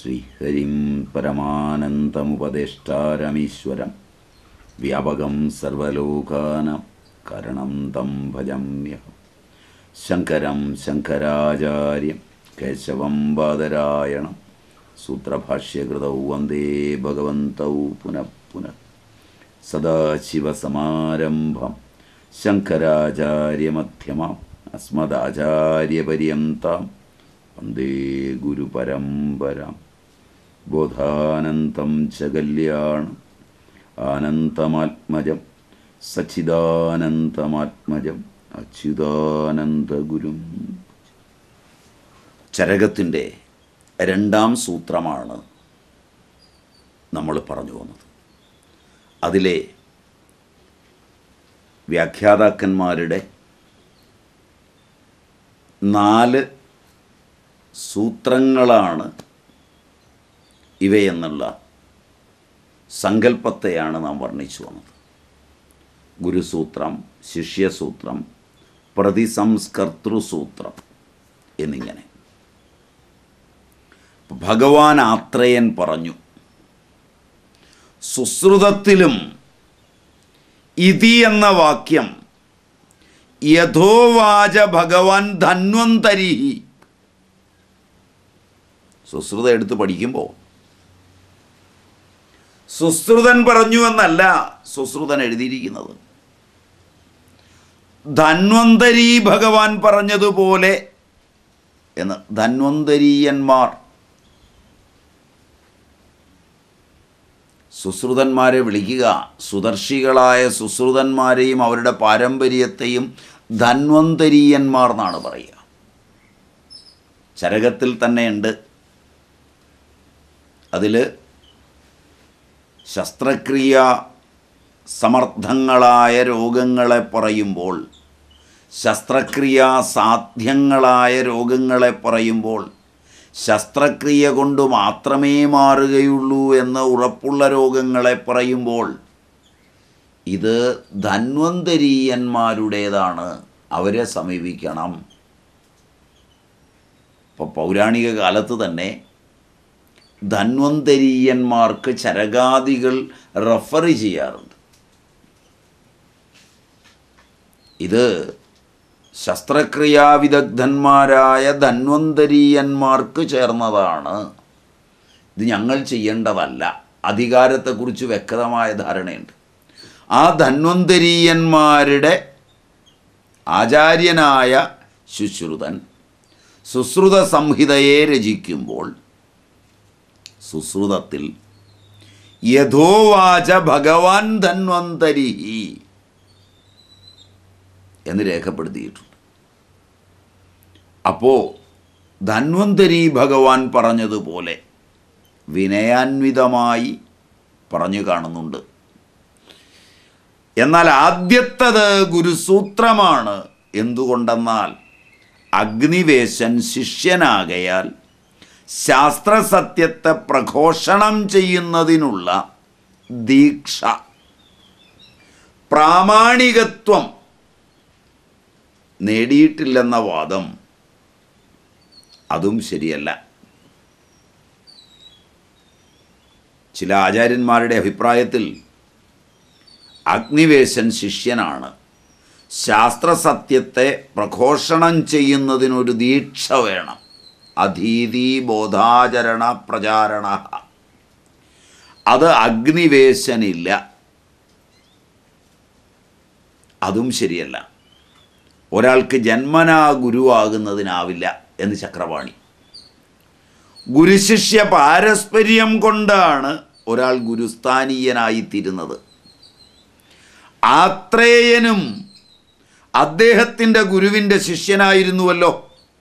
ശ്രീഹരിം പരമാനന്ദമുപദേഷ്ടാരമീശ്വരം വ്യാപകം സർവലോകാനം കരണം തം ഭജമ്യഹം ശങ്കരം ശങ്കരാചാര്യം കേശവം ബാദരായണം സൂത്രഭാഷ്യകൃതൗ വന്ദേ ഭഗവന്തൗ പുനഃ പുനഃ സദാശിവസമാരംഭം ശങ്കരാചാര്യമധ്യമാം അസ്മദാചാര്യപര്യന്താം വന്ദേ ഗുരുപരമ്പരാം ബോധാനന്തം ച കല്യാണം ആനന്തമാത്മജം സച്ചിദാനന്തമാത്മജം അച്യുതാനന്ദഗുരും ചരകത്തിൻ്റെ രണ്ടാം സൂത്രമാണ് നമ്മൾ പറഞ്ഞു വന്നത് അതിലെ വ്യാഖ്യാതാക്കന്മാരുടെ നാല് സൂത്രങ്ങളാണ് ഇവയെന്നുള്ള സങ്കല്പത്തെയാണ് നാം വർണ്ണിച്ചു വന്നത് ഗുരുസൂത്രം ശിഷ്യസൂത്രം പ്രതിസംസ്കർത്തൃസൂത്രം എന്നിങ്ങനെ ഭഗവാൻ ആത്രേയൻ പറഞ്ഞു സുശ്രുതത്തിലും ഇതി എന്ന വാക്യം യഥോവാച ഭഗവാൻ ധന്വന്തരി സുശ്രുത എടുത്ത് പഠിക്കുമ്പോൾ സുശ്രുതൻ പറഞ്ഞു എന്നല്ല സുശ്രുതൻ എഴുതിയിരിക്കുന്നത് ധന്വന്തരി ഭഗവാൻ പറഞ്ഞതുപോലെ എന്ന് ധന്വന്തരീയന്മാർ സുശ്രുതന്മാരെ വിളിക്കുക സുദർശികളായ സുശ്രുതന്മാരെയും അവരുടെ പാരമ്പര്യത്തെയും ധന്വന്തരീയന്മാർ എന്നാണ് പറയുക ചരകത്തിൽ തന്നെയുണ്ട് അതിൽ ശസ്ത്രക്രിയ സമർത്ഥങ്ങളായ രോഗങ്ങളെ പറയുമ്പോൾ ശസ്ത്രക്രിയ സാധ്യങ്ങളായ രോഗങ്ങളെ പറയുമ്പോൾ ശസ്ത്രക്രിയ കൊണ്ട് മാത്രമേ മാറുകയുള്ളൂ എന്ന് ഉറപ്പുള്ള രോഗങ്ങളെ പറയുമ്പോൾ ഇത് ധന്വന്തരീയന്മാരുടേതാണ് അവരെ സമീപിക്കണം ഇപ്പോൾ പൗരാണിക കാലത്ത് തന്നെ ധന്വന്തരീയന്മാർക്ക് ചരകാദികൾ റെഫർ ചെയ്യാറുണ്ട് ഇത് ശസ്ത്രക്രിയാവിദഗ്ധന്മാരായ ധന്വന്തരീയന്മാർക്ക് ചേർന്നതാണ് ഇത് ഞങ്ങൾ ചെയ്യേണ്ടതല്ല അധികാരത്തെക്കുറിച്ച് വ്യക്തമായ ധാരണയുണ്ട് ആ ധന്വന്തരീയന്മാരുടെ ആചാര്യനായ ശുശ്രുതൻ സുശ്രുത സംഹിതയെ രചിക്കുമ്പോൾ സുശ്രുതത്തിൽ യഥോവാച ഭഗവാൻ ധന്വന്തരി എന്ന് രേഖപ്പെടുത്തിയിട്ടുണ്ട് അപ്പോൾ ധന്വന്തരി ഭഗവാൻ പറഞ്ഞതുപോലെ വിനയാന്വിതമായി പറഞ്ഞു കാണുന്നുണ്ട് എന്നാൽ ആദ്യത്തത് ഗുരുസൂത്രമാണ് എന്തുകൊണ്ടെന്നാൽ അഗ്നിവേശൻ ശിഷ്യനാകയാൽ ശാസ്ത്രസത്യത്തെ പ്രഘോഷണം ചെയ്യുന്നതിനുള്ള ദീക്ഷ പ്രാമാണികത്വം നേടിയിട്ടില്ലെന്ന വാദം അതും ശരിയല്ല ചില ആചാര്യന്മാരുടെ അഭിപ്രായത്തിൽ അഗ്നിവേശൻ ശിഷ്യനാണ് ശാസ്ത്രസത്യത്തെ പ്രഘോഷണം ചെയ്യുന്നതിനൊരു ദീക്ഷ വേണം അധീതി ബോധാചരണ പ്രചാരണ അത് അഗ്നിവേശനില്ല അതും ശരിയല്ല ഒരാൾക്ക് ജന്മനാ ഗുരുവാകുന്നതിനാവില്ല എന്ന് ചക്രവാണി ഗുരുശിഷ്യ പാരസ്പര്യം കൊണ്ടാണ് ഒരാൾ ഗുരുസ്ഥാനീയനായിത്തീരുന്നത് ആത്രേയനും അദ്ദേഹത്തിൻ്റെ ഗുരുവിൻ്റെ ശിഷ്യനായിരുന്നുവല്ലോ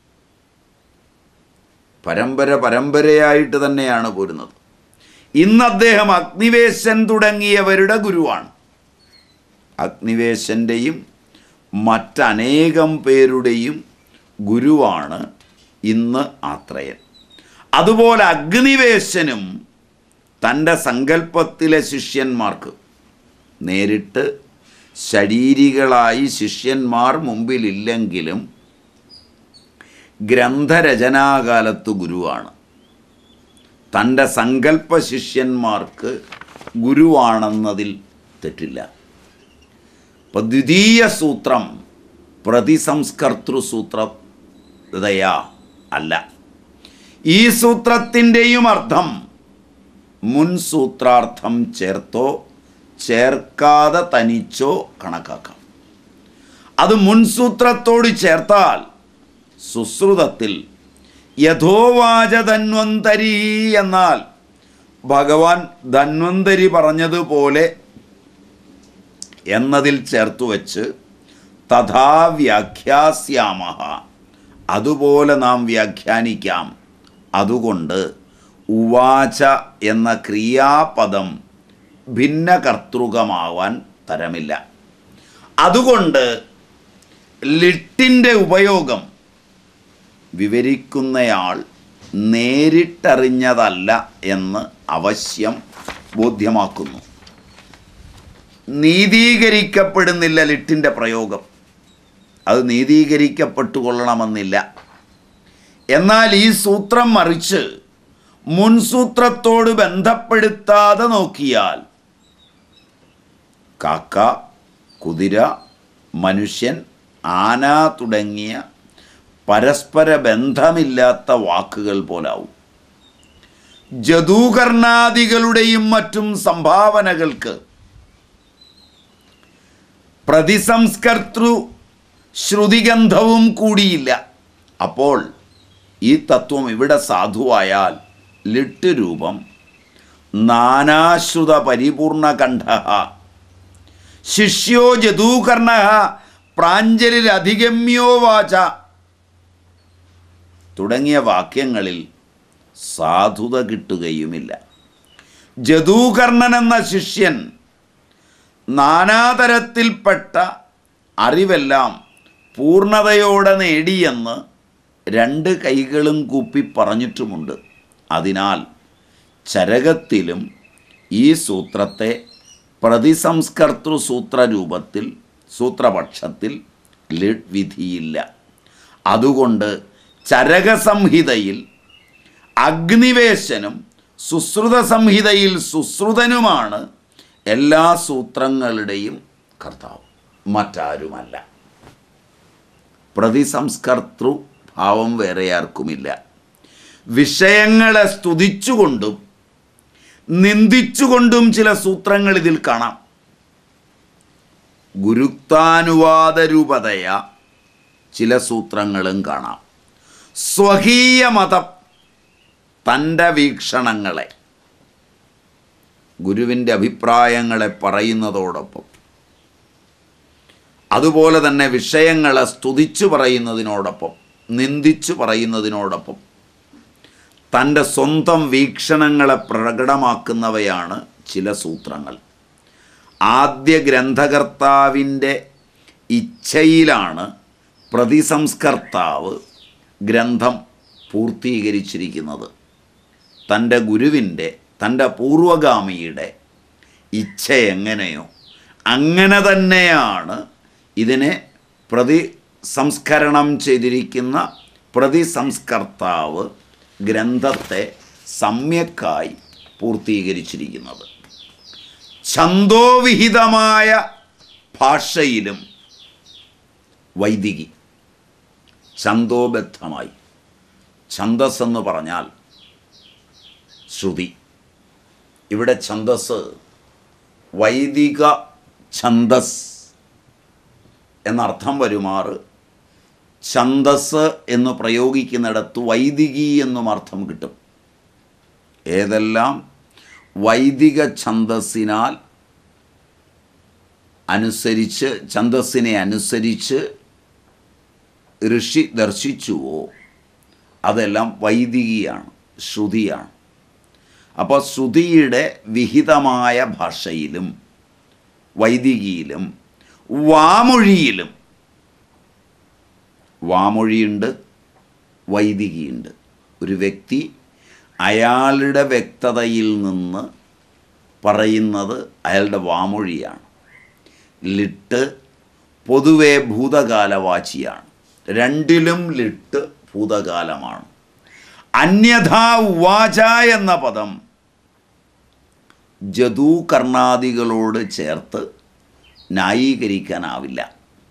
പരമ്പര പരമ്പരയായിട്ട് തന്നെയാണ് പോരുന്നത് ഇന്ന് അദ്ദേഹം അഗ്നിവേശൻ തുടങ്ങിയവരുടെ ഗുരുവാണ് അഗ്നിവേശൻ്റെയും മറ്റനേകം പേരുടെയും ഗുരുവാണ് ഇന്ന് ആത്രയൻ അതുപോലെ അഗ്നിവേശനും തൻ്റെ സങ്കല്പത്തിലെ ശിഷ്യന്മാർക്ക് നേരിട്ട് ശരീരികളായി ശിഷ്യന്മാർ മുമ്പിലില്ലെങ്കിലും ഗ്രന്ഥരചനാകാലത്ത് ഗുരുവാണ് തൻ്റെ സങ്കല്പ ശിഷ്യന്മാർക്ക് ഗുരുവാണെന്നതിൽ തെറ്റില്ല അപ്പോൾ ദ്വിതീയ സൂത്രം പ്രതിസംസ്കർത്തൃ സൂത്രതയാ അല്ല ഈ സൂത്രത്തിൻ്റെയും അർത്ഥം മുൻ സൂത്രാർത്ഥം ചേർത്തോ ചേർക്കാതെ തനിച്ചോ കണക്കാക്കാം അത് മുൻസൂത്രത്തോട് ചേർത്താൽ സുശ്രുതത്തിൽ യഥോവാച ധന്വന്തരി എന്നാൽ ഭഗവാൻ ധന്വന്തരി പറഞ്ഞതുപോലെ എന്നതിൽ ചേർത്തു വച്ച് തഥാ വ്യാഖ്യാസ്യാമ അതുപോലെ നാം വ്യാഖ്യാനിക്കാം അതുകൊണ്ട് ഉവാച എന്ന ക്രിയാപദം ഭിന്നകർത്തൃകമാവാൻ തരമില്ല അതുകൊണ്ട് ലിട്ടിൻ്റെ ഉപയോഗം വിവരിക്കുന്നയാൾ നേരിട്ടറിഞ്ഞതല്ല എന്ന് അവശ്യം ബോധ്യമാക്കുന്നു നീതീകരിക്കപ്പെടുന്നില്ല ലിട്ടിൻ്റെ പ്രയോഗം അത് നീതീകരിക്കപ്പെട്ടുകൊള്ളണമെന്നില്ല എന്നാൽ ഈ സൂത്രം മറിച്ച് മുൻസൂത്രത്തോട് ബന്ധപ്പെടുത്താതെ നോക്കിയാൽ കാക്ക കുതിര മനുഷ്യൻ ആന തുടങ്ങിയ പരസ്പര ബന്ധമില്ലാത്ത വാക്കുകൾ പോലാവും ജദൂകർണാദികളുടെയും മറ്റും സംഭാവനകൾക്ക് പ്രതിസംസ്കർത്തൃ ശ്രുതിഗന്ധവും കൂടിയില്ല അപ്പോൾ ഈ തത്വം ഇവിടെ സാധുവായാൽ ലിട്ട് രൂപം നാനാശ്രുത പരിപൂർണകണ്ഠ ശിഷ്യോ ജദൂകർണ പ്രാഞ്ജലിരധിഗമ്യോ വാച തുടങ്ങിയ വാക്യങ്ങളിൽ സാധുത കിട്ടുകയുമില്ല ജദൂകർണൻ എന്ന ശിഷ്യൻ നാനാതരത്തിൽപ്പെട്ട അറിവെല്ലാം പൂർണ്ണതയോടെ നേടിയെന്ന് രണ്ട് കൈകളും കൂപ്പി പറഞ്ഞിട്ടുമുണ്ട് അതിനാൽ ചരകത്തിലും ഈ സൂത്രത്തെ പ്രതിസംസ്കർത്തൃ സൂത്രരൂപത്തിൽ സൂത്രപക്ഷത്തിൽ ലിഡ് വിധിയില്ല അതുകൊണ്ട് ചരകസംഹിതയിൽ അഗ്നിവേശനും സുശ്രുത സംഹിതയിൽ സുശ്രുതനുമാണ് എല്ലാ സൂത്രങ്ങളുടെയും കർത്താവ് മറ്റാരുമല്ല പ്രതിസംസ്കർത്തൃ ഭാവം വേറെ ആർക്കുമില്ല വിഷയങ്ങളെ സ്തുതിച്ചുകൊണ്ടും നിന്ദിച്ചുകൊണ്ടും ചില സൂത്രങ്ങൾ ഇതിൽ കാണാം ഗുരുക്താനുവാദ രൂപതയ ചില സൂത്രങ്ങളും കാണാം സ്വകീയ മതം തൻ്റെ വീക്ഷണങ്ങളെ ഗുരുവിൻ്റെ അഭിപ്രായങ്ങളെ പറയുന്നതോടൊപ്പം അതുപോലെ തന്നെ വിഷയങ്ങളെ സ്തുതിച്ചു പറയുന്നതിനോടൊപ്പം നിന്ദിച്ചു പറയുന്നതിനോടൊപ്പം തൻ്റെ സ്വന്തം വീക്ഷണങ്ങളെ പ്രകടമാക്കുന്നവയാണ് ചില സൂത്രങ്ങൾ ആദ്യ ഗ്രന്ഥകർത്താവിൻ്റെ ഇച്ഛയിലാണ് പ്രതിസംസ്കർത്താവ് ഗ്രന്ഥം പൂർത്തീകരിച്ചിരിക്കുന്നത് തൻ്റെ ഗുരുവിൻ്റെ തൻ്റെ പൂർവഗാമിയുടെ ഇച്ഛ എങ്ങനെയോ അങ്ങനെ തന്നെയാണ് ഇതിനെ പ്രതി സംസ്കരണം ചെയ്തിരിക്കുന്ന പ്രതിസംസ്കർത്താവ് ഗ്രന്ഥത്തെ സമ്യക്കായി പൂർത്തീകരിച്ചിരിക്കുന്നത് ഛന്തോവിഹിതമായ ഭാഷയിലും വൈദികി ഛന്തോബദ്ധമായി ഛന്തസ് എന്ന് പറഞ്ഞാൽ ശ്രുതി ഇവിടെ ഛന്തസ് വൈദിക ഛന്തസ് എന്നർത്ഥം വരുമാറ് ഛന്തസ് എന്ന് പ്രയോഗിക്കുന്നിടത്ത് വൈദികി എന്നും അർത്ഥം കിട്ടും ഏതെല്ലാം വൈദിക ഛന്തസ്സിനാൽ അനുസരിച്ച് ഛന്തസ്സിനെ അനുസരിച്ച് ഋഷി ദർശിച്ചുവോ അതെല്ലാം വൈദികിയാണ് ശ്രുതിയാണ് അപ്പോൾ ശ്രുതിയുടെ വിഹിതമായ ഭാഷയിലും വൈദികിയിലും വാമൊഴിയിലും വാമൊഴിയുണ്ട് വൈദികിയുണ്ട് ഒരു വ്യക്തി അയാളുടെ വ്യക്തതയിൽ നിന്ന് പറയുന്നത് അയാളുടെ വാമൊഴിയാണ് ലിട്ട് പൊതുവെ ഭൂതകാലവാചിയാണ് രണ്ടിലും ലിട്ട് ഭൂതകാലമാണ് അന്യഥാ ഉവാച എന്ന പദം ജദു കർണാദികളോട് ചേർത്ത് ന്യായീകരിക്കാനാവില്ല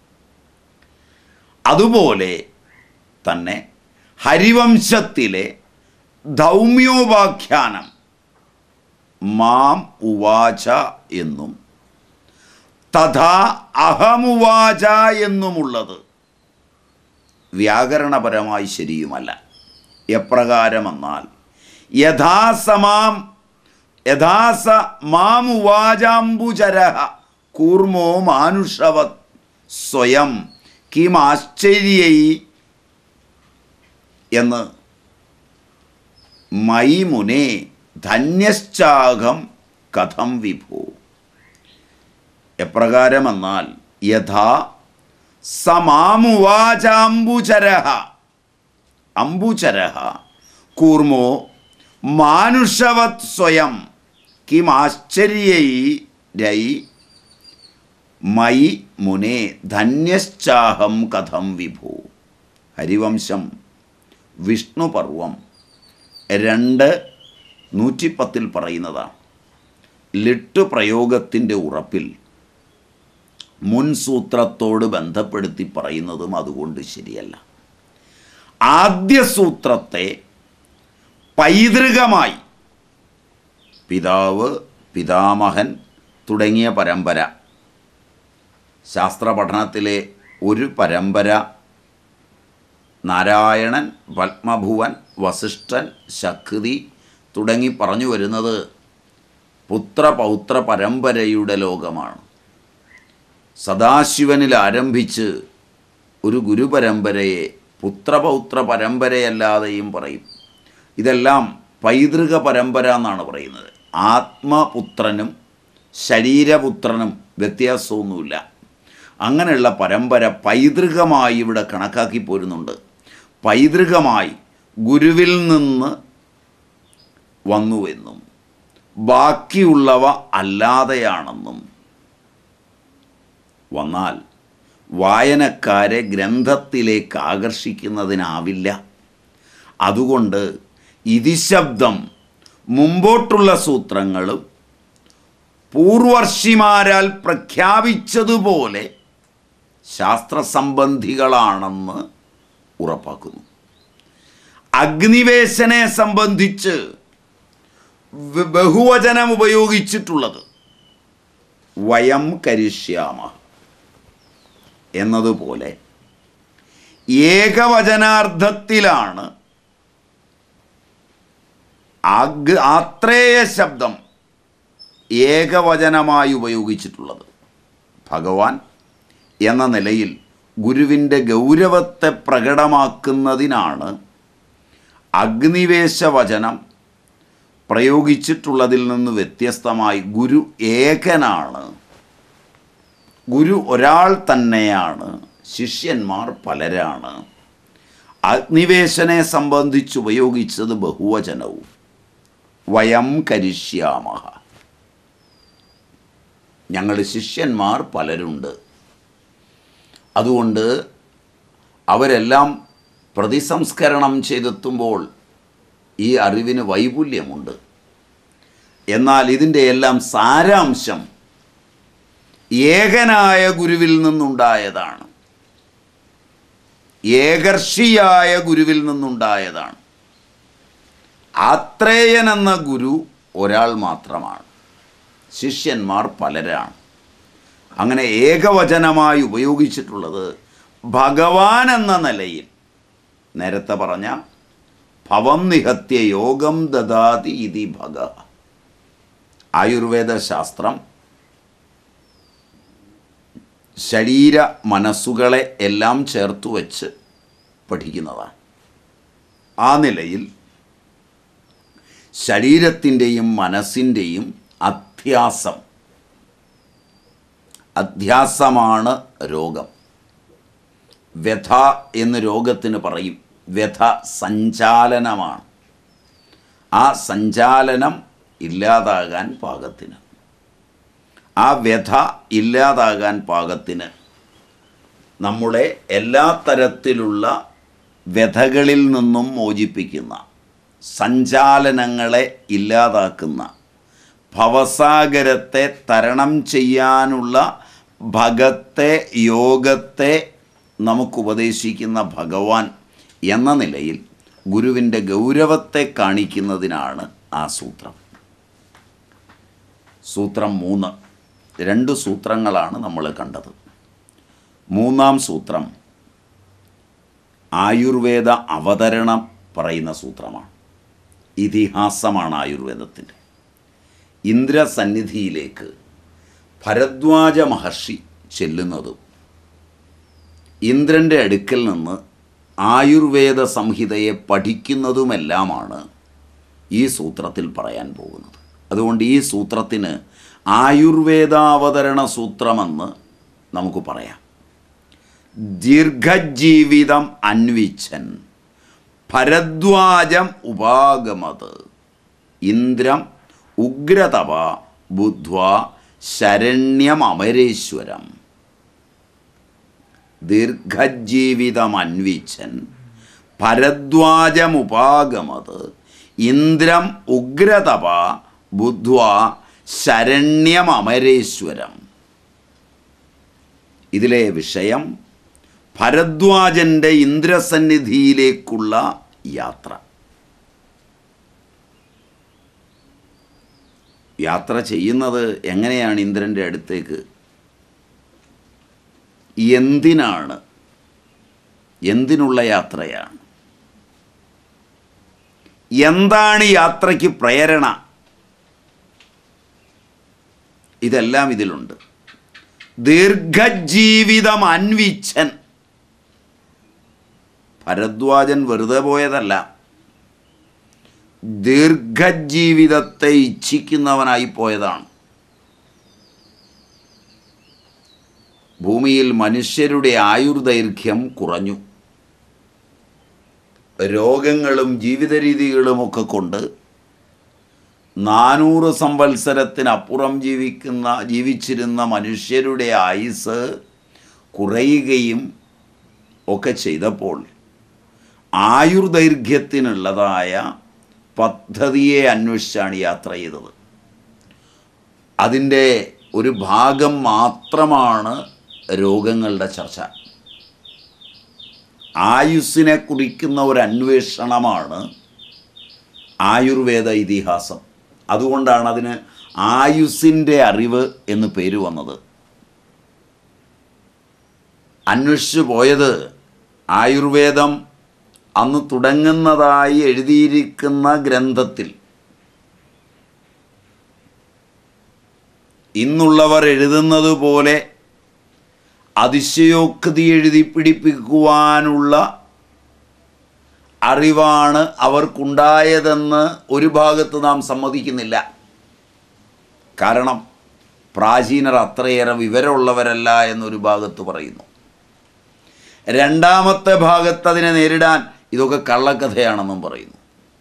അതുപോലെ തന്നെ ഹരിവംശത്തിലെ ധൗമ്യോപാഖ്യാനം മാം ഉവാച എന്നും തഥാ അഹമുവാച എന്നുമുള്ളത് വ്യാകരണപരമായി ശരിയുമല്ല എപ്രകാരമെന്നാൽ യഥാസമാം യഥാസ മാമുവാചാംബുചര കൂർമോ മാനുഷവത് സ്വയം കിം ആശ്ചര്യൈ എന്ന് മൈ മുനെ ധന്യശ്ചാകം കഥം വിഭോ എപ്രകാരമെന്നാൽ യഥാ സമാമുവാചാംബുചര അംബുചര കൂർമോ മാനുഷവത് സ്വയം കിം ആശ്ചര്യൈ രൈ മൈ മുനെ ധന്യശ്ചാഹം കഥം വിഭു ഹരിവംശം വിഷ്ണുപർവം രണ്ട് നൂറ്റിപ്പത്തിൽ പറയുന്നതാണ് ലിട്ട് പ്രയോഗത്തിൻ്റെ ഉറപ്പിൽ മുൻ സൂത്രത്തോട് ബന്ധപ്പെടുത്തി പറയുന്നതും അതുകൊണ്ട് ശരിയല്ല ആദ്യ സൂത്രത്തെ പൈതൃകമായി പിതാവ് പിതാമഹൻ തുടങ്ങിയ പരമ്പര ശാസ്ത്ര പഠനത്തിലെ ഒരു പരമ്പര നാരായണൻ പത്മഭുവൻ വസിഷ്ഠൻ ശക്തി തുടങ്ങി പറഞ്ഞു വരുന്നത് പുത്രപൗത്ര പരമ്പരയുടെ ലോകമാണ് സദാശിവനിൽ ആരംഭിച്ച് ഒരു ഗുരുപരമ്പരയെ പുത്രപൗത്ര പരമ്പരയല്ലാതെയും പറയും ഇതെല്ലാം പൈതൃക പരമ്പര എന്നാണ് പറയുന്നത് ആത്മപുത്രനും ശരീരപുത്രനും വ്യത്യാസമൊന്നുമില്ല അങ്ങനെയുള്ള പരമ്പര പൈതൃകമായി ഇവിടെ കണക്കാക്കി പോരുന്നുണ്ട് പൈതൃകമായി ഗുരുവിൽ നിന്ന് വന്നുവെന്നും ബാക്കിയുള്ളവ അല്ലാതെയാണെന്നും വന്നാൽ വായനക്കാരെ ഗ്രന്ഥത്തിലേക്ക് ആകർഷിക്കുന്നതിനാവില്ല അതുകൊണ്ട് ഇതിശബ്ദം മുമ്പോട്ടുള്ള സൂത്രങ്ങളും പൂർവർഷിമാരാൽ പ്രഖ്യാപിച്ചതുപോലെ ശാസ്ത്രസംബന്ധികളാണെന്ന് ഉറപ്പാക്കുന്നു അഗ്നിവേശനെ സംബന്ധിച്ച് വ- ബഹുവചനം ഉപയോഗിച്ചിട്ടുള്ളത് വയം കരിഷ്യാമ എന്നതുപോലെ ഏകവചനാർത്ഥത്തിലാണ് ആഗ് ആത്രേയ ശബ്ദം ഏകവചനമായി ഉപയോഗിച്ചിട്ടുള്ളത് ഭഗവാൻ എന്ന നിലയിൽ ഗുരുവിൻ്റെ ഗൗരവത്തെ പ്രകടമാക്കുന്നതിനാണ് അഗ്നിവേശവചനം പ്രയോഗിച്ചിട്ടുള്ളതിൽ നിന്ന് വ്യത്യസ്തമായി ഗുരു ഏകനാണ് ഗുരു ഒരാൾ തന്നെയാണ് ശിഷ്യന്മാർ പലരാണ് അഗ്നിവേശനെ സംബന്ധിച്ച് ഉപയോഗിച്ചത് ബഹുവചനവും വയം കരിഷ്യാമഹ ഞങ്ങൾ ശിഷ്യന്മാർ പലരുണ്ട് അതുകൊണ്ട് അവരെല്ലാം പ്രതിസംസ്കരണം ചെയ്തെത്തുമ്പോൾ ഈ അറിവിന് വൈപുല്യമുണ്ട് എന്നാൽ ഇതിൻ്റെ എല്ലാം സാരാംശം ഏകനായ ഗുരുവിൽ നിന്നുണ്ടായതാണ് ഏകർഷിയായ ഗുരുവിൽ നിന്നുണ്ടായതാണ് ആത്രേയൻ എന്ന ഗുരു ഒരാൾ മാത്രമാണ് ശിഷ്യന്മാർ പലരാണ് അങ്ങനെ ഏകവചനമായി ഉപയോഗിച്ചിട്ടുള്ളത് ഭഗവാൻ എന്ന നിലയിൽ നേരത്തെ പറഞ്ഞ ഭവം നിഹത്യ യോഗം ദദാതി ഇതി ഭഗ ആയുർവേദ ശാസ്ത്രം ശരീര മനസ്സുകളെ എല്ലാം ചേർത്തു വച്ച് പഠിക്കുന്നതാണ് ആ നിലയിൽ ശരീരത്തിൻ്റെയും മനസ്സിൻ്റെയും അധ്യാസം അധ്യാസമാണ് രോഗം വ്യഥ എന്ന് രോഗത്തിന് പറയും വ്യഥ സഞ്ചാലനമാണ് ആ സഞ്ചാലനം ഇല്ലാതാകാൻ പാകത്തിന് ആ വ്യഥ ഇല്ലാതാകാൻ പാകത്തിന് നമ്മുടെ എല്ലാ തരത്തിലുള്ള വ്യഥകളിൽ നിന്നും മോചിപ്പിക്കുന്ന സഞ്ചാലനങ്ങളെ ഇല്ലാതാക്കുന്ന ഭവസാഗരത്തെ തരണം ചെയ്യാനുള്ള ഭഗത്തെ യോഗത്തെ നമുക്ക് ഉപദേശിക്കുന്ന ഭഗവാൻ എന്ന നിലയിൽ ഗുരുവിൻ്റെ ഗൗരവത്തെ കാണിക്കുന്നതിനാണ് ആ സൂത്രം സൂത്രം മൂന്ന് രണ്ട് സൂത്രങ്ങളാണ് നമ്മൾ കണ്ടത് മൂന്നാം സൂത്രം ആയുർവേദ അവതരണം പറയുന്ന സൂത്രമാണ് ഇതിഹാസമാണ് ആയുർവേദത്തിൻ്റെ ഇന്ദ്രസന്നിധിയിലേക്ക് ഭരദ്വാജ മഹർഷി ചെല്ലുന്നതും ഇന്ദ്രൻ്റെ അടുക്കൽ നിന്ന് ആയുർവേദ സംഹിതയെ പഠിക്കുന്നതുമെല്ലാമാണ് ഈ സൂത്രത്തിൽ പറയാൻ പോകുന്നത് അതുകൊണ്ട് ഈ സൂത്രത്തിന് ആയുർവേദാവതരണ സൂത്രമെന്ന് നമുക്ക് പറയാം ദീർഘജീവിതം അന്വിച്ചൻ ഭരദ്വാജം ഉപാഗമത് ഇന്ദ്രം ഉഗ്രതപ ബുദ്ധ്വ ശരണ്യമമരേശ്വരം ദീർഘജീവിതം അന്വിച്ചൻ ഭരദ്വാജമുപാഗമത് ഇന്ദ്രം ഉഗ്രതപ ബുദ്ധ്വ ശരണ്യമമരേശ്വരം ഇതിലെ വിഷയം ഭരദ്വാജൻ്റെ ഇന്ദ്രസന്നിധിയിലേക്കുള്ള യാത്ര യാത്ര ചെയ്യുന്നത് എങ്ങനെയാണ് ഇന്ദ്രൻ്റെ അടുത്തേക്ക് എന്തിനാണ് എന്തിനുള്ള യാത്രയാണ് എന്താണ് യാത്രയ്ക്ക് പ്രേരണ ഇതെല്ലാം ഇതിലുണ്ട് ദീർഘജീവിതം അന്വിച്ചൻ ഭരദ്വാജൻ വെറുതെ പോയതല്ല ദീർഘജീവിതത്തെ ഇച്ഛിക്കുന്നവനായി പോയതാണ് ഭൂമിയിൽ മനുഷ്യരുടെ ആയുർദൈർഘ്യം കുറഞ്ഞു രോഗങ്ങളും ജീവിത രീതികളുമൊക്കെ കൊണ്ട് നാനൂറ് സംവത്സരത്തിനപ്പുറം ജീവിക്കുന്ന ജീവിച്ചിരുന്ന മനുഷ്യരുടെ ആയുസ് കുറയുകയും ഒക്കെ ചെയ്തപ്പോൾ ആയുർദൈർഘ്യത്തിനുള്ളതായ പദ്ധതിയെ അന്വേഷിച്ചാണ് യാത്ര ചെയ്തത് അതിൻ്റെ ഒരു ഭാഗം മാത്രമാണ് രോഗങ്ങളുടെ ചർച്ച ആയുസ്സിനെ കുറിക്കുന്ന ഒരു അന്വേഷണമാണ് ആയുർവേദ ഇതിഹാസം അതുകൊണ്ടാണ് അതിന് ആയുസ്സിൻ്റെ അറിവ് എന്ന് പേര് വന്നത് അന്വേഷിച്ചു പോയത് ആയുർവേദം അന്ന് തുടങ്ങുന്നതായി എഴുതിയിരിക്കുന്ന ഗ്രന്ഥത്തിൽ ഇന്നുള്ളവർ എഴുതുന്നത് പോലെ അതിശയോക്തി എഴുതി പിടിപ്പിക്കുവാനുള്ള അറിവാണ് അവർക്കുണ്ടായതെന്ന് ഒരു ഭാഗത്ത് നാം സമ്മതിക്കുന്നില്ല കാരണം പ്രാചീനർ അത്രയേറെ വിവരമുള്ളവരല്ല എന്നൊരു ഭാഗത്ത് പറയുന്നു രണ്ടാമത്തെ ഭാഗത്ത് അതിനെ നേരിടാൻ ഇതൊക്കെ കള്ളക്കഥയാണെന്നും പറയുന്നു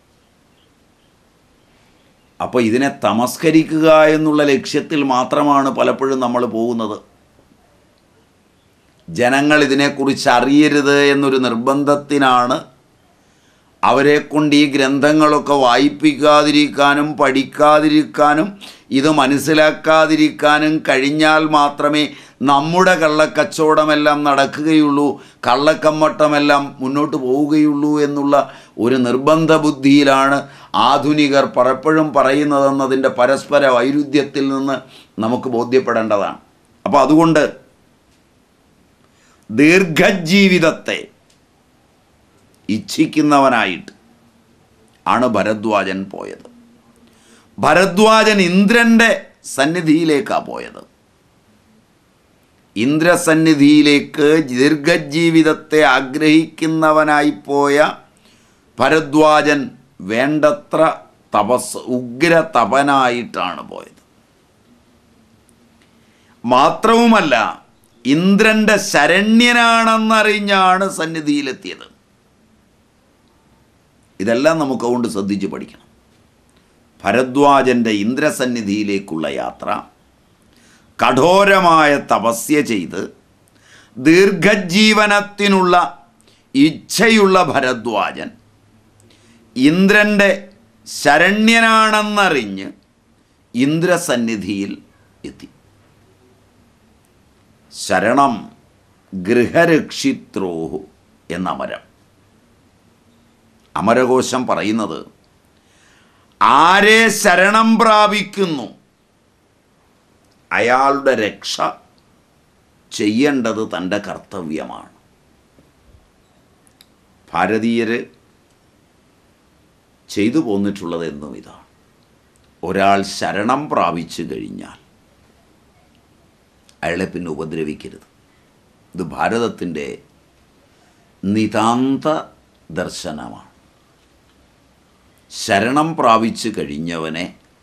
അപ്പോൾ ഇതിനെ തമസ്കരിക്കുക എന്നുള്ള ലക്ഷ്യത്തിൽ മാത്രമാണ് പലപ്പോഴും നമ്മൾ പോകുന്നത് ജനങ്ങൾ ഇതിനെക്കുറിച്ച് അറിയരുത് എന്നൊരു നിർബന്ധത്തിനാണ് അവരെ കൊണ്ട് ഈ ഗ്രന്ഥങ്ങളൊക്കെ വായിപ്പിക്കാതിരിക്കാനും പഠിക്കാതിരിക്കാനും ഇത് മനസ്സിലാക്കാതിരിക്കാനും കഴിഞ്ഞാൽ മാത്രമേ നമ്മുടെ കള്ളക്കച്ചവടമെല്ലാം നടക്കുകയുള്ളൂ കള്ളക്കമ്മട്ടമെല്ലാം മുന്നോട്ട് പോവുകയുള്ളൂ എന്നുള്ള ഒരു നിർബന്ധ ബുദ്ധിയിലാണ് ആധുനികർ പലപ്പോഴും പറയുന്നതെന്നതിൻ്റെ പരസ്പര വൈരുദ്ധ്യത്തിൽ നിന്ന് നമുക്ക് ബോധ്യപ്പെടേണ്ടതാണ് അപ്പോൾ അതുകൊണ്ട് ദീർഘജീവിതത്തെ ഇച്ഛിക്കുന്നവനായിട്ട് ആണ് ഭരദ്വാജൻ പോയത് ഭരദ്വാജൻ ഇന്ദ്രൻ്റെ സന്നിധിയിലേക്കാണ് പോയത് ഇന്ദ്രസന്നിധിയിലേക്ക് ദീർഘജീവിതത്തെ ആഗ്രഹിക്കുന്നവനായി പോയ ഭരദ്വാജൻ വേണ്ടത്ര തപസ് ഉഗ്ര തപനായിട്ടാണ് പോയത് മാത്രവുമല്ല ഇന്ദ്രൻ്റെ ശരണ്യനാണെന്നറിഞ്ഞാണ് സന്നിധിയിലെത്തിയത് ഇതെല്ലാം നമുക്ക് അതുകൊണ്ട് ശ്രദ്ധിച്ച് പഠിക്കണം ഭരദ്വാജൻ്റെ ഇന്ദ്രസന്നിധിയിലേക്കുള്ള യാത്ര കഠോരമായ തപസ്യ ചെയ്ത് ദീർഘജീവനത്തിനുള്ള ഇച്ഛയുള്ള ഭരദ്വാജൻ ഇന്ദ്രൻ്റെ ശരണ്യനാണെന്നറിഞ്ഞ് ഇന്ദ്രസന്നിധിയിൽ എത്തി ശരണം ഗൃഹരക്ഷിത്രോഹു എന്ന അമരം അമരകോശം പറയുന്നത് ആരെ ശരണം പ്രാപിക്കുന്നു അയാളുടെ രക്ഷ ചെയ്യേണ്ടത് തൻ്റെ കർത്തവ്യമാണ് ഭാരതീയർ ചെയ്തു പോന്നിട്ടുള്ളത് എന്നും ഇതാണ് ഒരാൾ ശരണം പ്രാപിച്ചു കഴിഞ്ഞാൽ അയാളെ പിന്നെ ഉപദ്രവിക്കരുത് ഇത് ഭാരതത്തിൻ്റെ നിതാന്ത ദർശനമാണ് ശരണം പ്രാപിച്ചു കഴിഞ്ഞവനെ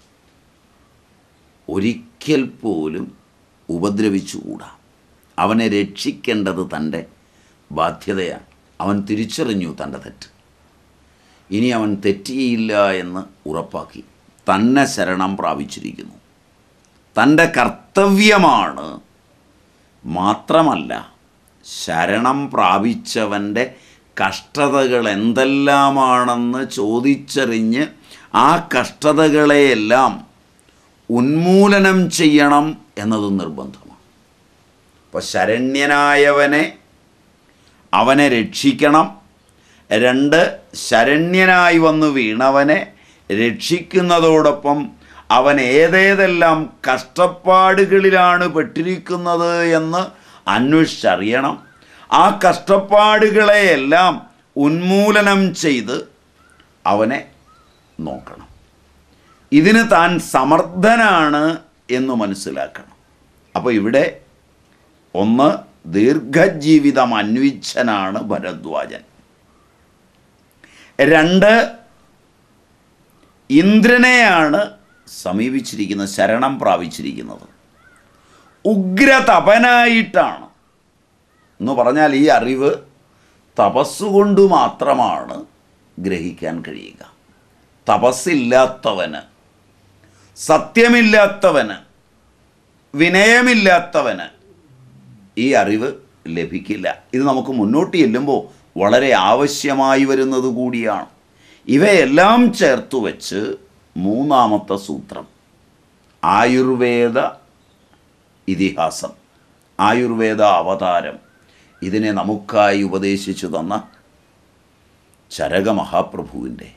ഒരിക്കൽ പോലും ഉപദ്രവിച്ചുകൂടാ അവനെ രക്ഷിക്കേണ്ടത് തൻ്റെ ബാധ്യതയാണ് അവൻ തിരിച്ചറിഞ്ഞു തൻ്റെ തെറ്റ് ഇനി അവൻ തെറ്റിയില്ല എന്ന് ഉറപ്പാക്കി തന്നെ ശരണം പ്രാപിച്ചിരിക്കുന്നു തൻ്റെ കർത്തവ്യമാണ് മാത്രമല്ല ശരണം പ്രാപിച്ചവൻ്റെ കഷ്ടതകൾ എന്തെല്ലാമാണെന്ന് ചോദിച്ചറിഞ്ഞ് ആ കഷ്ടതകളെയെല്ലാം ഉന്മൂലനം ചെയ്യണം എന്നത് നിർബന്ധമാണ് അപ്പോൾ ശരണ്യനായവനെ അവനെ രക്ഷിക്കണം രണ്ട് ശരണ്യനായി വന്നു വീണവനെ രക്ഷിക്കുന്നതോടൊപ്പം അവൻ ഏതേതെല്ലാം കഷ്ടപ്പാടുകളിലാണ് പെട്ടിരിക്കുന്നത് എന്ന് അന്വേഷിച്ചറിയണം ആ കഷ്ടപ്പാടുകളെയെല്ലാം ഉന്മൂലനം ചെയ്ത് അവനെ നോക്കണം ഇതിന് താൻ സമർത്ഥനാണ് എന്ന് മനസ്സിലാക്കണം അപ്പോൾ ഇവിടെ ഒന്ന് ദീർഘജീവിതം അന്വിച്ചനാണ് ഭരദ്വാജൻ രണ്ട് ഇന്ദ്രനെയാണ് സമീപിച്ചിരിക്കുന്നത് ശരണം പ്രാപിച്ചിരിക്കുന്നത് ഉഗ്രതപനായിട്ടാണ് എന്ന് പറഞ്ഞാൽ ഈ അറിവ് തപസ്സുകൊണ്ട് മാത്രമാണ് ഗ്രഹിക്കാൻ കഴിയുക തപസ്സില്ലാത്തവന് സത്യമില്ലാത്തവന് വിനയമില്ലാത്തവന് ഈ അറിവ് ലഭിക്കില്ല ഇത് നമുക്ക് മുന്നോട്ട് ചെല്ലുമ്പോൾ വളരെ ആവശ്യമായി വരുന്നത് കൂടിയാണ് ഇവയെല്ലാം ചേർത്ത് വെച്ച് മൂന്നാമത്തെ സൂത്രം ആയുർവേദ ഇതിഹാസം ആയുർവേദ അവതാരം ഇതിനെ നമുക്കായി ഉപദേശിച്ചു തന്ന ചരക മഹാപ്രഭുവിൻ്റെ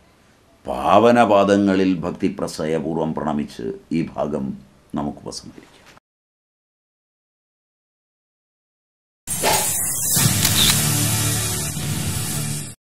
പാവനപാദങ്ങളിൽ ഭക്തിപ്രസയപൂർവം പ്രണമിച്ച് ഈ ഭാഗം നമുക്ക് ഉപസംഹരിക്കാം